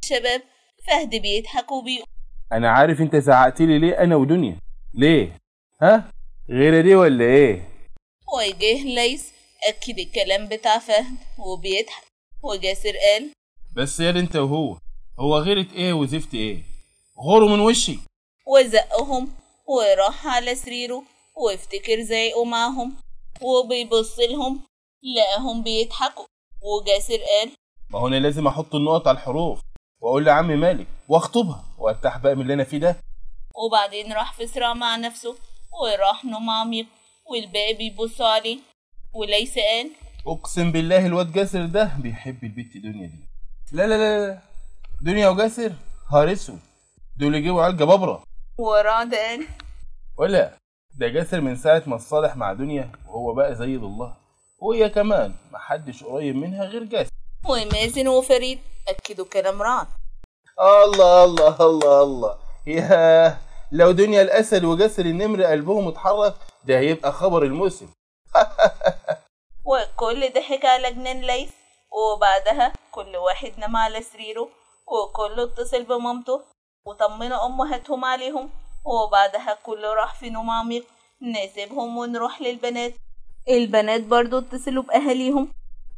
شباب فهد بيضحك وبيقول انا عارف انت زعقت لي ليه انا ودنيا ليه ها غير دي ولا ايه وجه ليس أكد الكلام بتاع فهد وبيضحك وجاسر قال بس يا انت وهو هو غيرت ايه وزفت ايه غوروا من وشي وزقهم وراح على سريره وافتكر زيقه معاهم وبيبص لهم لقاهم بيضحكوا وجاسر قال ما هو انا لازم احط النقط على الحروف واقول لعمي مالك واخطبها وارتاح بقى من اللي انا فيه ده وبعدين راح في صراع مع نفسه وراح نوم عميق والباقي بيبصوا عليه وليس قال اقسم بالله الواد جاسر ده بيحب البت دنيا دي لا لا لا لا دنيا وجاسر هار اسود دول يجيبوا عيال جبابره ورعد قال ولا ده جاسر من ساعة ما اتصالح مع دنيا وهو بقى زي الله وهي كمان محدش قريب منها غير جاسر ومازن وفريد أكدوا كلام رعد الله الله الله الله يا لو دنيا الأسد وجاسر النمر قلبهم اتحرك ده هيبقى خبر الموسم والكل ضحك على جنان ليث وبعدها كل واحد نام على سريره وكله اتصل بمامته وطمنوا أمهاتهم عليهم وبعدها كله راح في نوم عميق نسيبهم ونروح للبنات البنات برضو اتصلوا بأهاليهم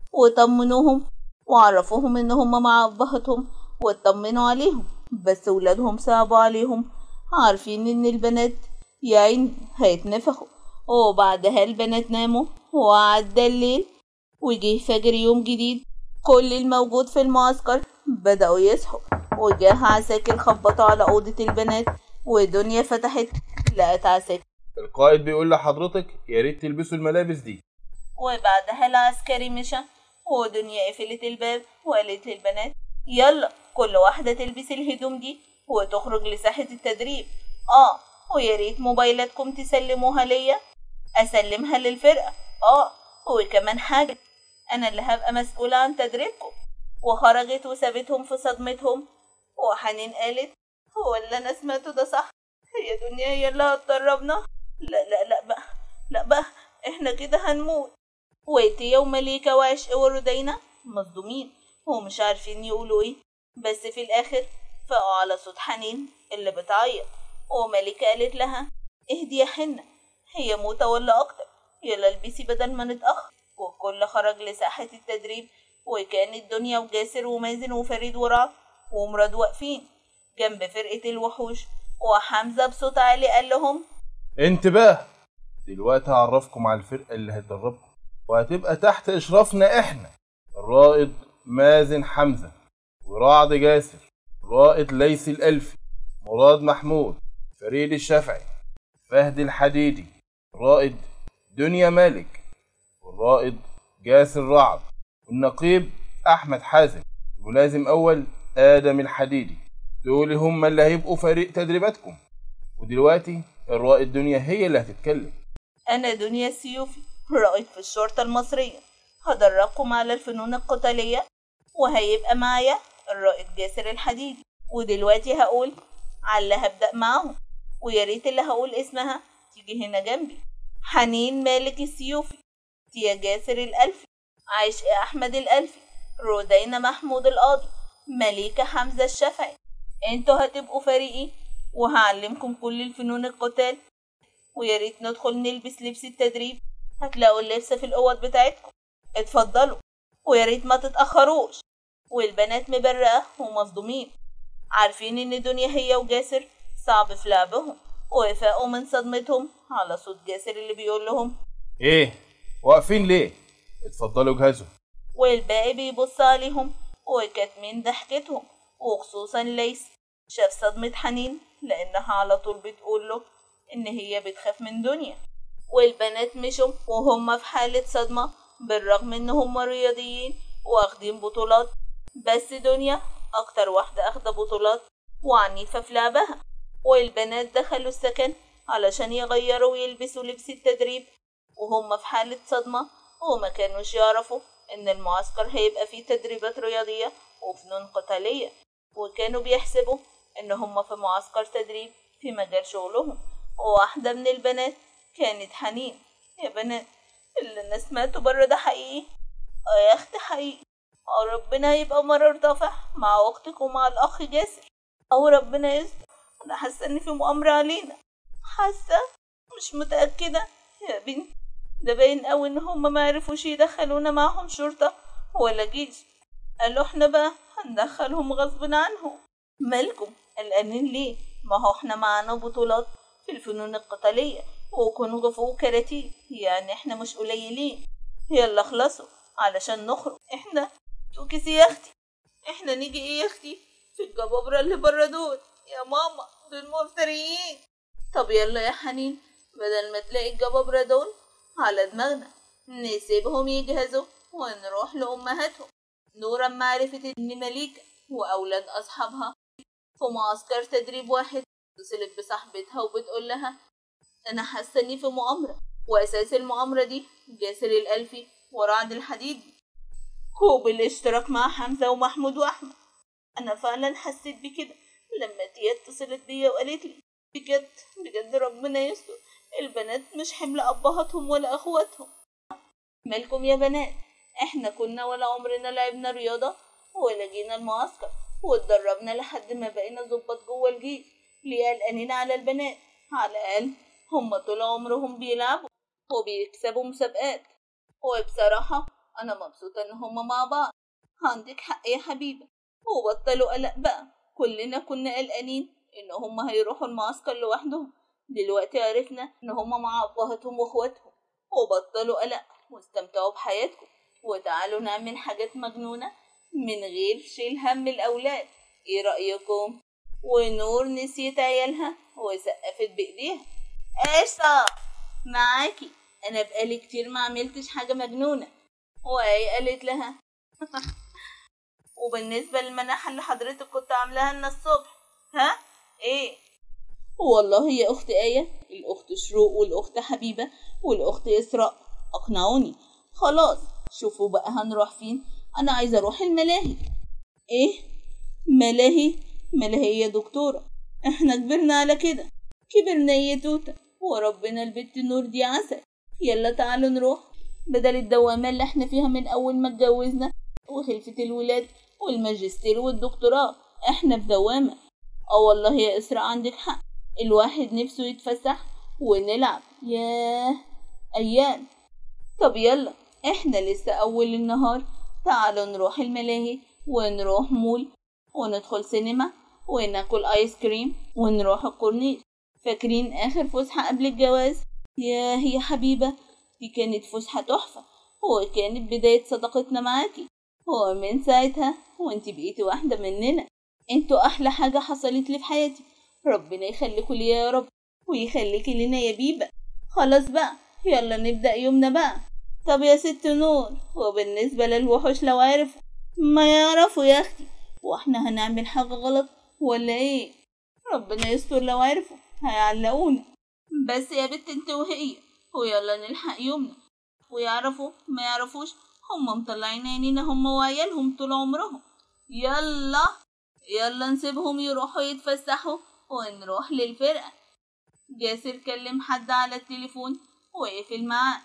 وطمنوهم وعرفوهم ان هم مع أبهاتهم واطمنوا عليهم بس ولادهم صعبوا عليهم عارفين ان البنات يا عين هيتنفخوا وبعدها البنات ناموا وعدى الليل وجه فجر يوم جديد كل الموجود في المعسكر بدأوا يصحوا وجاه عساكر خبطوا على أوضة البنات ودنيا فتحت لقت عساكر القائد بيقول لحضرتك يا ريت تلبسوا الملابس دي وبعدها العسكري مشى ودنيا قفلت الباب وقالت للبنات يلا كل واحدة تلبس الهدوم دي وتخرج لساحة التدريب اه ويا ريت موبايلاتكم تسلموها ليا اسلمها للفرقة اه وكمان حاجة انا اللي هبقى مسؤولة عن تدريبكم وخرجت وسابتهم في صدمتهم وحنين قالت هو اللي انا سمعته ده صح هي دنيا هي اللي هتدربنا لا لا لا بقى لا بقى احنا كده هنموت ويتيا ومليكة وعشق وردينا مصدومين ومش عارفين يقولوا ايه بس في الاخر فقعوا على صوت حنين اللي بتعيط وملكة قالت لها اهدي يا حنة هي موتة ولا اكتر يلا البسي بدل ما نتأخر والكل خرج لساحة التدريب وكانت دنيا وجاسر ومازن وفريد ورعد ومراد واقفين جنب فرقة الوحوش وحمزة بصوت عالي قال لهم انتباه دلوقتي هعرفكم على الفرقة اللي هتدربكم وهتبقى تحت إشرافنا إحنا الرائد مازن حمزة ورعد جاسر رائد ليث الألفي مراد محمود فريد الشافعي فهد الحديدي رائد دنيا مالك والرائد جاسر رعد والنقيب أحمد حازم ولازم أول آدم الحديدي دول هم اللي هيبقوا فريق تدريباتكم ودلوقتي الرائد دنيا هي اللي هتتكلم أنا دنيا السيوفي رائد في الشرطة المصرية هدربكم على الفنون القتالية وهيبقى معايا الرائد جاسر الحديدي ودلوقتي هقول على اللي هبدأ معاهم ويا ريت اللي هقول اسمها تيجي هنا جنبي حنين مالك السيوفي تيا جاسر الألفي عشق أحمد الألفي رودينا محمود القاضي مليكة حمزة الشافعي انتوا هتبقوا فريقي وهعلمكم كل الفنون القتال ويا ريت ندخل نلبس لبس التدريب هتلاقوا اللبس في الأوض بتاعتكم اتفضلوا ويا ريت ما تتأخروش والبنات مبرقة ومصدومين عارفين ان دنيا هي وجاسر صعب في لعبهم وفاقوا من صدمتهم على صوت جاسر اللي بيقول لهم إيه واقفين ليه اتفضلوا جهزوا والباقي بيبص عليهم وكاتمين ضحكتهم وخصوصا ليس شاف صدمة حنين لأنها على طول بتقول له إن هي بتخاف من دنيا والبنات مشوا وهم في حالة صدمة بالرغم إن هم رياضيين واخدين بطولات بس دنيا أكتر واحدة أخدة بطولات وعنيفة في لعبها والبنات دخلوا السكن علشان يغيروا ويلبسوا لبس التدريب وهم في حالة صدمة وما كانوش يعرفوا إن المعسكر هيبقى فيه تدريبات رياضية وفنون قتالية وكانوا بيحسبوا إن هم في معسكر تدريب في مجال شغلهم وواحدة من البنات كانت حنين يا بنات اللي أنا سمعته بره ده حقيقي اه يا أختي حقيقي أو ربنا يبقى مرار طافح مع أختك ومع الأخ جاسر أو ربنا يستر أنا حاسة إن في مؤامرة علينا حاسة مش متأكدة يا بنتي ده باين قوي إن هما معرفوش يدخلونا معاهم شرطة ولا جيش قالوا احنا بقى هندخلهم غصب عنهم مالكم قلقانين ليه ما هو احنا معانا بطولات في الفنون القتالية وكونغ فو كاراتيه يعني احنا مش قليلين يلا خلصوا علشان نخرج احنا توكسي يا اختي احنا نيجي ايه يا اختي في الجبابرة اللي برا دول يا ماما دول مفتريين طب يلا يا حنين بدل ما تلاقي الجبابرة دول على دماغنا نسيبهم يجهزوا ونروح لأمهاتهم نورا معرفة إن مليكة وأولاد أصحابها في معسكر تدريب واحد اتصلت بصاحبتها وبتقول لها أنا حاسة إني في مؤامرة وأساس المؤامرة دي جاسر الألفي ورعد الحديدي وبالاشتراك مع حمزة ومحمود وأحمد أنا فعلا حسيت بكده لما تيا اتصلت بيا وقالت لي بجد بجد ربنا يستر البنات مش حمل أبهاتهم ولا أخواتهم مالكم يا بنات احنا كنا ولا عمرنا لعبنا رياضة ولا جينا المعسكر واتدربنا لحد ما بقينا ظباط جوه الجيش ليه قلقانين على البنات على الأقل هما طول عمرهم بيلعبوا وبيكسبوا مسابقات وبصراحة أنا مبسوطة إن هما مع بعض عندك حق يا حبيبة وبطلوا قلق بقى كلنا كنا قلقانين إن هما هيروحوا المعسكر لوحدهم دلوقتي عرفنا إن هما مع أبهاتهم وإخواتهم وبطلوا قلق واستمتعوا بحياتكم وتعالوا نعمل حاجات مجنونة من غير شيل هم الأولاد إيه رأيكم؟ ونور نسيت عيالها وسقفت بإيديها قشطة معاكي أنا بقالي كتير ما عملتش حاجة مجنونة وهي قالت لها وبالنسبة للمناحة اللي حضرتك كنت عاملاها لنا الصبح ها ايه والله يا اخت آية الاخت شروق والاخت حبيبة والاخت اسراء اقنعوني خلاص شوفوا بقى هنروح فين انا عايزة اروح الملاهي ايه ملاهي ملاهي يا دكتورة احنا كبرنا على كده كبرنا يا توتة وربنا البت نور دي عسل يلا تعالوا نروح بدل الدوامة اللي احنا فيها من اول ما اتجوزنا وخلفة الولاد والماجستير والدكتوراه احنا في دوامة اه والله يا اسراء عندك حق الواحد نفسه يتفسح ونلعب ياه ايام طب يلا احنا لسه اول النهار تعالوا نروح الملاهي ونروح مول وندخل سينما وناكل ايس كريم ونروح الكورنيش فاكرين اخر فسحة قبل الجواز ياه يا حبيبة دي كانت فسحة تحفة وكانت بداية صداقتنا معاكي ومن ساعتها وانت بقيتي واحدة مننا انتوا احلى حاجة حصلت لي في حياتي ربنا يخليكوا لي يا رب ويخليكي لنا يا بيبة خلاص بقى يلا نبدأ يومنا بقى طب يا ست نور وبالنسبة للوحوش لو عرفوا ما يعرفوا يا اختي واحنا هنعمل حاجة غلط ولا ايه ربنا يستر لو عرفوا هيعلقونا بس يا بنت انت وهي ويلا نلحق يومنا ويعرفوا ما يعرفوش هم مطلعين عينينا هم وعيالهم طول عمرهم يلا يلا نسيبهم يروحوا يتفسحوا ونروح للفرقة جاسر كلم حد على التليفون وقفل معاه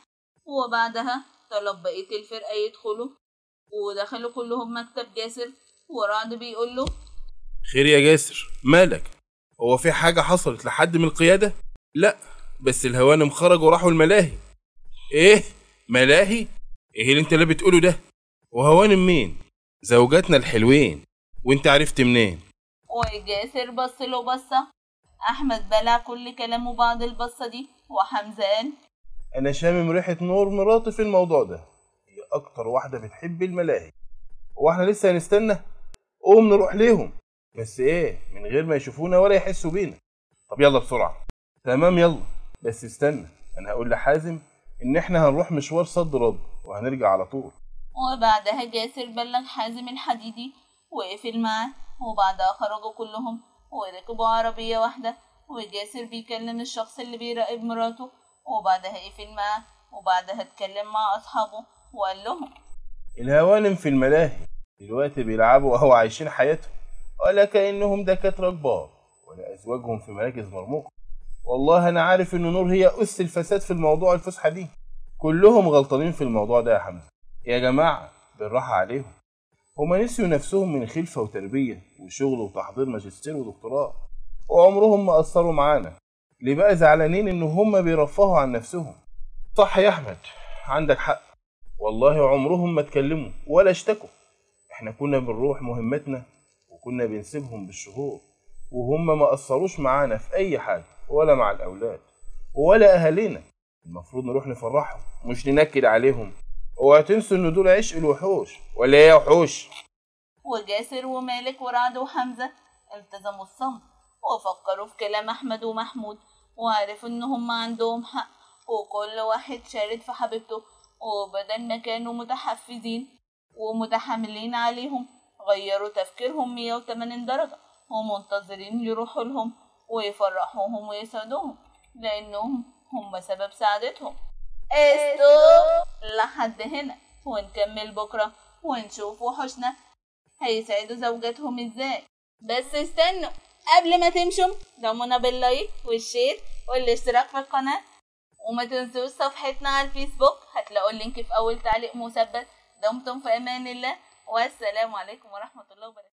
وبعدها طلب بقية الفرقة يدخلوا ودخلوا كلهم مكتب جاسر ورعد بيقول له خير يا جاسر مالك هو في حاجة حصلت لحد من القيادة لا بس الهوانم خرجوا وراحوا الملاهي ايه ملاهي ايه اللي انت اللي بتقوله ده وهوانم مين زوجاتنا الحلوين وانت عرفت منين وجاسر بص له بصة أحمد بلع كل كلامه بعد البصة دي وحمزة قال انا شامم ريحة نور مراتي في الموضوع ده هي اكتر واحدة بتحب الملاهي هو احنا لسه هنستنى قوم نروح ليهم بس ايه من غير ما يشوفونا ولا يحسوا بينا طب يلا بسرعة تمام يلا بس استنى انا هقول لحازم ان احنا هنروح مشوار صد رد وهنرجع على طول وبعدها جاسر بلغ حازم الحديدي وقفل معاه وبعدها خرجوا كلهم وركبوا عربية واحدة وجاسر بيكلم الشخص اللي بيراقب مراته وبعدها قفل معاه وبعدها اتكلم مع أصحابه وقال لهم الهوانم في الملاهي دلوقتي بيلعبوا وهو عايشين حياتهم ولا كأنهم دكاترة كبار ولا أزواجهم في مراكز مرموقة والله أنا عارف إن نور هي أس الفساد في الموضوع الفسحة دي كلهم غلطانين في الموضوع ده يا حمزة يا جماعة بالراحة عليهم هما نسيوا نفسهم من خلفة وتربية وشغل وتحضير ماجستير ودكتوراه وعمرهم ما قصروا معانا ليه بقى زعلانين إن هما بيرفهوا عن نفسهم صح يا أحمد عندك حق والله عمرهم ما اتكلموا ولا اشتكوا احنا كنا بنروح مهمتنا وكنا بنسيبهم بالشهور وهم ما قصروش معانا في أي حاجة ولا مع الأولاد ولا أهالينا المفروض نروح نفرحهم مش ننكد عليهم اوعى تنسوا ان دول عشق الوحوش ولا ايه يا وحوش وجاسر ومالك ورعد وحمزة التزموا الصمت وفكروا في كلام أحمد ومحمود وعرفوا إن هم عندهم حق وكل واحد شارد في حبيبته وبدل ما كانوا متحفزين ومتحاملين عليهم غيروا تفكيرهم 180 درجة ومنتظرين يروحوا لهم ويفرحوهم ويسعدوهم لأنهم هم سبب سعادتهم استوب لحد هنا ونكمل بكرة ونشوف وحوشنا هيسعدوا زوجاتهم ازاي بس استنوا قبل ما تمشوا دعمونا باللايك والشير والاشتراك في القناة وما تنسوش صفحتنا على الفيسبوك هتلاقوا اللينك في أول تعليق مثبت دمتم في أمان الله والسلام عليكم ورحمة الله وبركاته